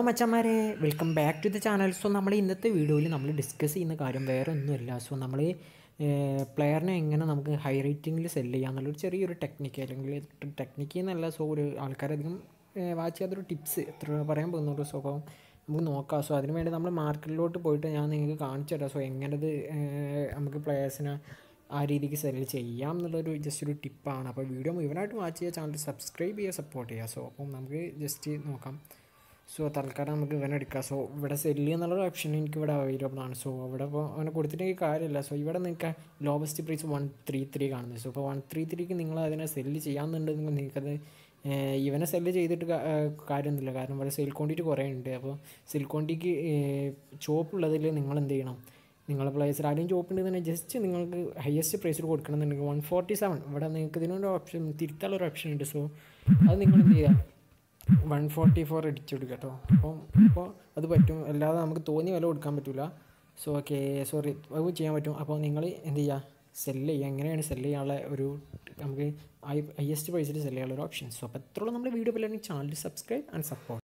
മച്ചന്മാരെ welcome back to the channel so നമ്മൾ ഇന്നത്തെ വീഡിയോയിൽ നമ്മൾ ഡിസ്കസ് ചെയ്യുന്ന കാര്യം വേറെ ഒന്നുമില്ല സോ നമ്മൾ പ്ലെയറിനെ എങ്ങനെ നമുക്ക് ഹൈ റേറ്റിംഗിൽ സെല്ല് ചെയ്യാം എന്നുള്ളൊരു ചെറിയൊരു ടെക്നിക്ക് അല്ലെങ്കിൽ ടെക്നിക്ക് എന്നല്ല സോ ഒരു ആൾക്കാരധികം വാച്ച് ചെയ്യാത്തൊരു ടിപ്സ് എത്ര പറയാൻ പോകുന്നുള്ളൂ സോ അപ്പം നമുക്ക് നോക്കാം സോ അതിന് വേണ്ടി നമ്മൾ മാർക്കറ്റിലോട്ട് പോയിട്ട് ഞാൻ നിങ്ങൾക്ക് കാണിച്ചു തരാം സോ എങ്ങനത് നമുക്ക് പ്ലെയേഴ്സിനെ ആ രീതിക്ക് സെല് ചെയ്യാം എന്നുള്ളൊരു ജസ്റ്റ് ഒരു ടിപ്പാണ് അപ്പോൾ വീഡിയോ മുഴുവനായിട്ട് വാച്ച് ചെയ്യുക ചാനൽ സബ്സ്ക്രൈബ് ചെയ്യുക സപ്പോർട്ട് ചെയ്യുക സോ അപ്പം നമുക്ക് ജസ്റ്റ് നോക്കാം സോ തൽക്കാലം നമുക്ക് ഇവനെ എടുക്കാം സോ ഇവിടെ സെല്ല് എന്നുള്ളൊരു ഓപ്ഷൻ എനിക്ക് ഇവിടെ അവൈലബിൾ ആണ് സോ ഇവിടെ ഇപ്പോൾ അവനെ കൊടുത്തിട്ട് കാര്യമില്ല സോ ഇവിടെ നിങ്ങൾക്ക് lowest price one three three കാണുന്നത് സോ ഇപ്പോൾ വൺ ത്രീ ത്രീക്ക് നിങ്ങൾ അതിനെ സെല്ല് ചെയ്യാമെന്നുണ്ടെങ്കിൽ നിങ്ങൾക്കത് ഇവനെ സെല്ല് ചെയ്തിട്ട് കാര്യമൊന്നുമില്ല കാരണം ഇവിടെ സെയിൽ ക്വാണ്ടിറ്റി കുറേ ഉണ്ട് അപ്പോൾ സെയിൽ ക്വാണ്ടിറ്റിക്ക് ചോപ്പുള്ളതിൽ നിങ്ങൾ എന്ത് ചെയ്യണം നിങ്ങളെ പ്ലേസിൽ ആരെയും ചോപ്പ് ഉണ്ടെങ്കിൽ ജസ്റ്റ് നിങ്ങൾക്ക് ഹയസ്റ്റ് പ്രൈസിൽ കൊടുക്കണമെന്നുണ്ടെങ്കിൽ വൺ ഫോർട്ടി സെവൻ ഇവിടെ നിങ്ങൾക്ക് ഇതിനൊരു ഓപ്ഷൻ തിരുത്താനുള്ള ഒരു ഓപ്ഷൻ ഉണ്ട് സോ അത് നിങ്ങൾ എന്ത് ചെയ്യുക വൺ ഫോർട്ടി ഫോർ അടിച്ചു കൊടുക്കുക കേട്ടോ അപ്പം അപ്പോൾ അത് പറ്റും അല്ലാതെ നമുക്ക് തോന്നിയ വില കൊടുക്കാൻ പറ്റില്ല സോ ഓക്കെ സോറി അത് ചെയ്യാൻ പറ്റും അപ്പോൾ നിങ്ങൾ എന്ത് ചെയ്യുക സെല്ല് ചെയ്യുക എങ്ങനെയാണ് സെല്ല് ചെയ്യാനുള്ള ഒരു നമുക്ക് ഹൈ ഹയസ്റ്റ് പ്രൈസിൽ സെല്ല് ചെയ്യാനുള്ള ഒരു ഓപ്ഷൻ സോ അപ്പോൾ എത്രയുള്ള നമ്മുടെ വീഡിയോ പോലെ ചാനൽ സബ്സ്ക്രൈബ് ആൻഡ് സപ്പോർട്ട്